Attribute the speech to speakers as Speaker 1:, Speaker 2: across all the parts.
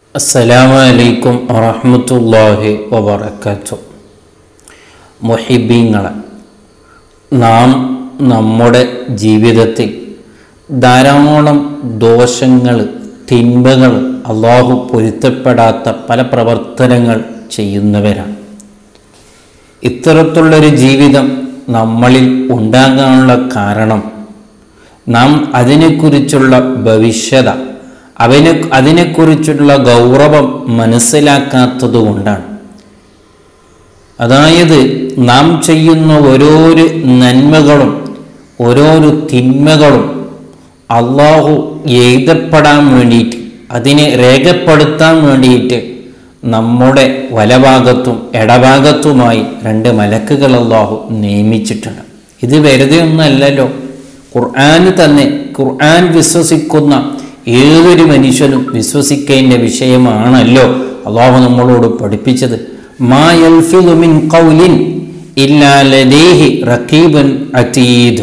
Speaker 1: അസ്സലാമു അലൈക്കും വറഹ്മത്തുള്ളാഹി വബറകാത്തു മുഹിബീങ്ങളെ നാം നമ്മുടെ ജീവിതത്തിൽ ധാരാളം ദോഷങ്ങൾ തിന്മകൾ അള്ളാഹു പൊരുത്തപ്പെടാത്ത പല പ്രവർത്തനങ്ങൾ ചെയ്യുന്നവരാണ് ഇത്തരത്തിലുള്ളൊരു ജീവിതം നമ്മളിൽ ഉണ്ടാകാനുള്ള കാരണം നാം അതിനെക്കുറിച്ചുള്ള ഭവിഷ്യത അവന് അതിനെക്കുറിച്ചുള്ള ഗൗരവം മനസ്സിലാക്കാത്തത് കൊണ്ടാണ് അതായത് നാം ചെയ്യുന്ന ഓരോരോ നന്മകളും ഓരോരോ തിന്മകളും അള്ളാഹു എഴുതപ്പെടാൻ വേണ്ടിയിട്ട് അതിനെ രേഖപ്പെടുത്താൻ വേണ്ടിയിട്ട് നമ്മുടെ വലഭാഗത്തും ഇടഭാഗത്തുമായി രണ്ട് മലക്കുകൾ അള്ളാഹു നിയമിച്ചിട്ടുണ്ട് ഇത് വെറുതെ ഒന്നല്ലല്ലോ ഖുർആന് തന്നെ ഖുർആൻ വിശ്വസിക്കുന്ന ഏതൊരു മനുഷ്യനും വിശ്വസിക്കേണ്ട വിഷയമാണല്ലോ അള്ളാഹു നമ്മളോട് പഠിപ്പിച്ചത് മാ യൽഫിദു മിൻ ഖൗലിൻ ഇല്ലാ ലദൈഹി റഖീബുൻ അതീദ്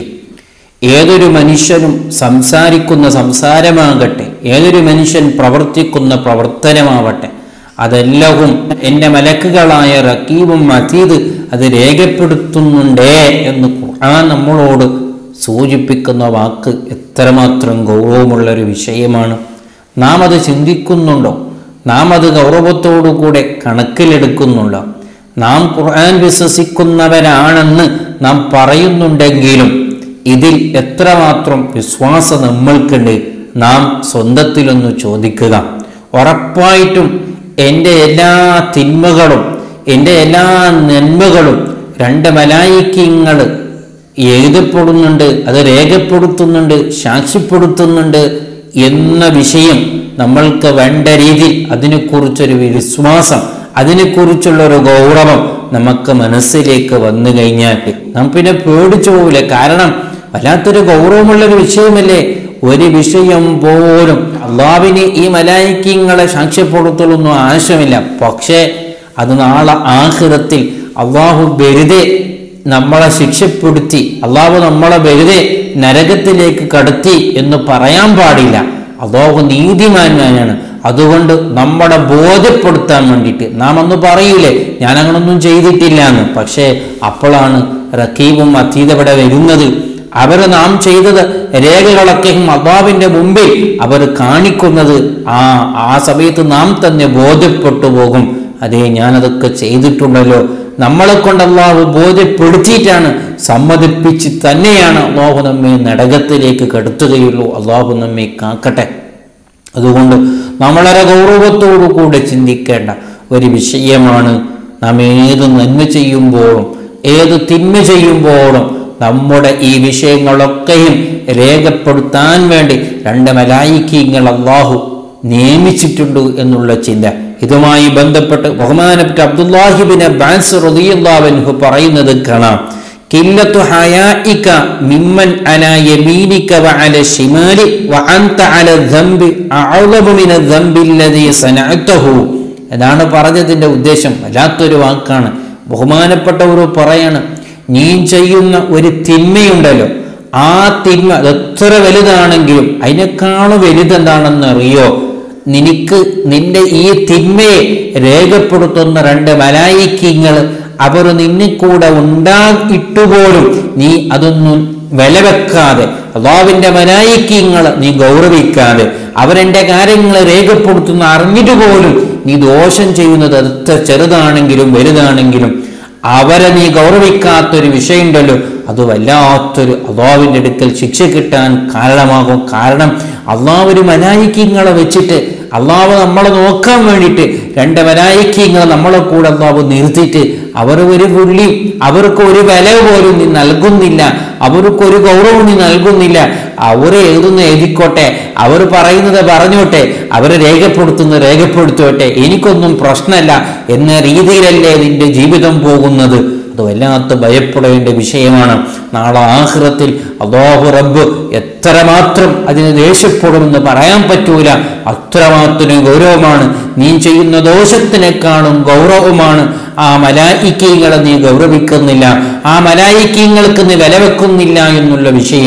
Speaker 1: ഏതൊരു മനുഷ്യനും സംസാരിക്കുന്ന സംസാരമാകട്ടെ ഏതൊരു മനുഷ്യൻ പ്രവർത്തിക്കുന്ന പ്രവർത്തനമാവട്ടെ അതെല്ലാവും എൻ്റെ മലക്കുകളായ റക്കീബും അതീദ് അത് രേഖപ്പെടുത്തുന്നുണ്ടേ എന്ന് ഖുർആൻ നമ്മളോട് സൂചിപ്പിക്കുന്ന വാക്ക് എത്രമാത്രം ഗൗരവമുള്ളൊരു വിഷയമാണ് നാം അത് ചിന്തിക്കുന്നുണ്ടോ നാം അത് ഗൗരവത്തോടുകൂടെ കണക്കിലെടുക്കുന്നുണ്ടോ നാം ഖുർആൻ വിശ്വസിക്കുന്നവരാണെന്ന് നാം പറയുന്നുണ്ടെങ്കിലും ഇതിൽ എത്രമാത്രം വിശ്വാസം നമ്മൾക്കുണ്ട് നാം സ്വന്തത്തിലൊന്ന് ചോദിക്കുക ഉറപ്പായിട്ടും എൻ്റെ എല്ലാ തിന്മകളും എൻ്റെ എല്ലാ നന്മകളും രണ്ട് മലായിക്യങ്ങൾ എഴുതപ്പെടുന്നുണ്ട് അത് രേഖപ്പെടുത്തുന്നുണ്ട് സാക്ഷ്യപ്പെടുത്തുന്നുണ്ട് എന്ന വിഷയം നമ്മൾക്ക് വേണ്ട രീതിയിൽ അതിനെക്കുറിച്ചൊരു വിശ്വാസം അതിനെക്കുറിച്ചുള്ള ഒരു ഗൗരവം നമുക്ക് മനസ്സിലേക്ക് വന്നു കഴിഞ്ഞാൽ നാം പിന്നെ പേടിച്ചു പോവില്ല കാരണം വല്ലാത്തൊരു ഗൗരവമുള്ളൊരു വിഷയമല്ലേ ഒരു വിഷയം പോലും അള്ളാവിന് ഈ മലായിക്യങ്ങളെ സാക്ഷ്യപ്പെടുത്തലൊന്നും ആവശ്യമില്ല പക്ഷേ അത് നാളെ ആഹൃതത്തിൽ അള്ളാഹു വെറുതെ നമ്മളെ ശിക്ഷപ്പെടുത്തി അള്ളാഹു നമ്മളെ വെറുതെ നരകത്തിലേക്ക് കടത്തി എന്ന് പറയാൻ പാടില്ല അള്ളാഹു നീതിമാനാണ് അതുകൊണ്ട് നമ്മളെ ബോധ്യപ്പെടുത്താൻ വേണ്ടിയിട്ട് നാം അന്ന് പറയൂലേ ഞാൻ അങ്ങനൊന്നും ചെയ്തിട്ടില്ല എന്ന് പക്ഷേ അപ്പോഴാണ് റക്കീബും അതീത ഇവിടെ വരുന്നത് അവർ നാം ചെയ്തത് രേഖകളൊക്കെയും അള്ളാവിന്റെ മുമ്പിൽ അവർ കാണിക്കുന്നത് ആ ആ സമയത്ത് നാം തന്നെ ബോധ്യപ്പെട്ടു പോകും അതേ ഞാനതൊക്കെ ചെയ്തിട്ടുണ്ടല്ലോ നമ്മളെ കൊണ്ട് അള്ളാഹു ബോധ്യപ്പെടുത്തിയിട്ടാണ് സമ്മതിപ്പിച്ച് തന്നെയാണ് അള്ളാഹു നമ്മെ നരകത്തിലേക്ക് കടത്തുകയുള്ളൂ അള്ളാഹു നമ്മെ കാക്കട്ടെ അതുകൊണ്ട് നമ്മളെ ഗൗരവത്തോടു കൂടെ ചിന്തിക്കേണ്ട ഒരു വിഷയമാണ് നാം ഏത് നന്മ ചെയ്യുമ്പോഴും ഏത് തിന്മ ചെയ്യുമ്പോഴും നമ്മുടെ ഈ വിഷയങ്ങളൊക്കെയും രേഖപ്പെടുത്താൻ വേണ്ടി രണ്ട് മലായിക്കീങ്ങൾ അള്ളാഹു നിയമിച്ചിട്ടുണ്ട് എന്നുള്ള ചിന്ത ഇതുമായി ബന്ധപ്പെട്ട് ബഹുമാനപ്പെട്ട അബ്ദുല്ലാഹിബിൻ അബ്ബാസ് റളിയല്ലാഹു പറയുന്നത് കാണാം കില്ലത്തു ഹയാഇക മിമ്മൻ അലാ യമീനിക വഅല ശിമാലി വഅൻത അല ദംബി അഅളബു മിന ദംബി അല്ലദീ സനഅതഹു എന്നാണ് പറഞ്ഞതിന്റെ ഉദ്ദേശം വല്ലാത്തൊരു വാക്കാണ് ബഹുമാനപ്പെട്ടവർ പറയാണ് നീ ചെയ്യുന്ന ഒരു തിന്മയുണ്ടല്ലോ ആ തിന്മ അത് എത്ര വലുതാണെങ്കിലും അതിനേക്കാളും വലുതെന്താണെന്ന് അറിയോ നിനക്ക് നിന്റെ ഈ തിന്മയെ രേഖപ്പെടുത്തുന്ന രണ്ട് മലായിക്യങ്ങൾ അവർ നിന്നെ കൂടെ ഉണ്ടായിട്ടുപോലും നീ അതൊന്നും വില വെക്കാതെ അള്ളാവിന്റെ മലായിക്യങ്ങൾ നീ ഗൗരവിക്കാതെ അവരെന്റെ കാര്യങ്ങൾ രേഖപ്പെടുത്തുന്ന അറിഞ്ഞിട്ട് പോലും നീ ദോഷം ചെയ്യുന്നത് എത്ര ചെറുതാണെങ്കിലും വലുതാണെങ്കിലും അവരെ നീ ഗൗരവിക്കാത്തൊരു വിഷയമുണ്ടല്ലോ അത് വല്ലാത്തൊരു അള്ളാവിൻ്റെ അടുക്കൽ ശിക്ഷ കിട്ടാൻ കാരണമാകും കാരണം അള്ളാഹ് ഒരു മലായിക്യങ്ങളെ വെച്ചിട്ട് അള്ളാഹ് നമ്മളെ നോക്കാൻ വേണ്ടിയിട്ട് രണ്ട് മലായിക്യങ്ങൾ നമ്മളെ കൂടെ അള്ളാഹ് നിർത്തിയിട്ട് അവർ ഒരു പുള്ളി അവർക്ക് ഒരു വില പോലും നീ നൽകുന്നില്ല അവർക്ക് ഒരു ഗൗരവം നീ നൽകുന്നില്ല അവർ എഴുതുന്ന എഴുതിക്കോട്ടെ അവർ പറയുന്നത് പറഞ്ഞോട്ടെ അവർ രേഖപ്പെടുത്തുന്നത് രേഖപ്പെടുത്തോട്ടെ എനിക്കൊന്നും പ്രശ്നമല്ല എന്ന രീതിയിലല്ലേ നിന്റെ ജീവിതം പോകുന്നത് അത് വല്ലാത്ത ഭയപ്പെടേണ്ട വിഷയമാണ് നാളെ ആഹ്റത്തിൽ അള്ളാഹു റബ്ബ് എത്രമാത്രം അതിന് ദേഷ്യപ്പെടുമെന്ന് പറയാൻ പറ്റൂല അത്രമാത്രം ഗൗരവമാണ് നീ ചെയ്യുന്ന ദോഷത്തിനേക്കാളും ഗൗരവമാണ് ആ മലായിക്കീങ്ങളെ നീ ഗൗരവിക്കുന്നില്ല ആ മലായിക്കീങ്ങൾക്ക് നീ വില വെക്കുന്നില്ല എന്നുള്ള വിഷയം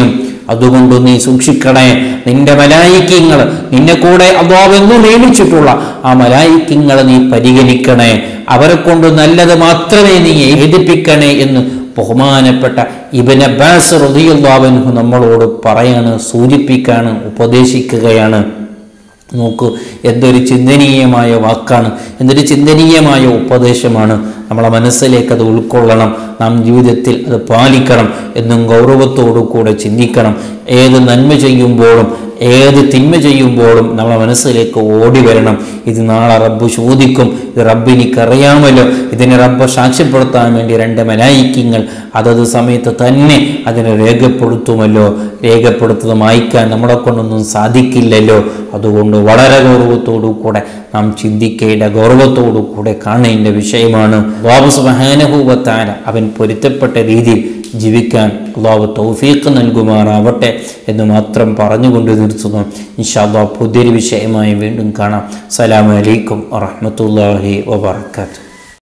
Speaker 1: അതുകൊണ്ട് നീ സൂക്ഷിക്കണേ നിന്റെ മലായിക്യങ്ങൾ നിന്നെ കൂടെ അള്ളാവെന്ന് നിയമിച്ചിട്ടുള്ള ആ മലായിക്യങ്ങൾ നീ പരിഗണിക്കണേ അവരെ കൊണ്ട് നല്ലത് മാത്രമേ നീ എഴുതിപ്പിക്കണേ എന്ന് ബഹുമാനപ്പെട്ട ഇബൻ അബ്ബാസ് റളിയല്ലാഹു നമ്മളോട് പറയാണ് സൂചിപ്പിക്കാണ് ഉപദേശിക്കുകയാണ് നോക്കൂ എന്തൊരു ചിന്തനീയമായ വാക്കാണ് എന്തൊരു ചിന്തനീയമായ ഉപദേശമാണ് നമ്മളെ മനസ്സിലേക്ക് അത് ഉൾക്കൊള്ളണം നാം ജീവിതത്തിൽ അത് പാലിക്കണം എന്നും ഗൗരവത്തോടു കൂടെ ചിന്തിക്കണം ഏത് നന്മ ചെയ്യുമ്പോഴും ഏത് തിന്മ ചെയ്യുമ്പോഴും നമ്മളെ മനസ്സിലേക്ക് ഓടി വരണം ഇത് നാളെ റബ്ബ് ചോദിക്കും ഇത് റബ്ബ് എനിക്കറിയാമല്ലോ ഇതിനെ റബ്ബ് സാക്ഷ്യപ്പെടുത്താൻ വേണ്ടി രണ്ട് മലായിക്യങ്ങൾ അതത് സമയത്ത് തന്നെ അതിനെ രേഖപ്പെടുത്തുമല്ലോ രേഖപ്പെടുത്തത് മായ്ക്കാൻ നമ്മളെ കൊണ്ടൊന്നും സാധിക്കില്ലല്ലോ അതുകൊണ്ട് വളരെ ഗൗരവത്തോടു കൂടെ നാം ചിന്തിക്കേണ്ട ഗൗരവത്തോടു കൂടെ കാണേണ്ട വിഷയമാണ് ബാബു സുബാനഹൂവത്താര അവൻ പൊരുത്തപ്പെട്ട രീതിയിൽ ജീവിക്കാൻ അള്ളാഹു തൗഫീഖ് നൽകുമാറാവട്ടെ എന്ന് മാത്രം പറഞ്ഞുകൊണ്ട് നിർത്തുന്നു ഇൻഷാല്ലാ പുതിയൊരു വിഷയമായി വീണ്ടും കാണാം സലാം അലൈക്കും വറഹമത്തല്ലാഹി വബർക്കാത്തു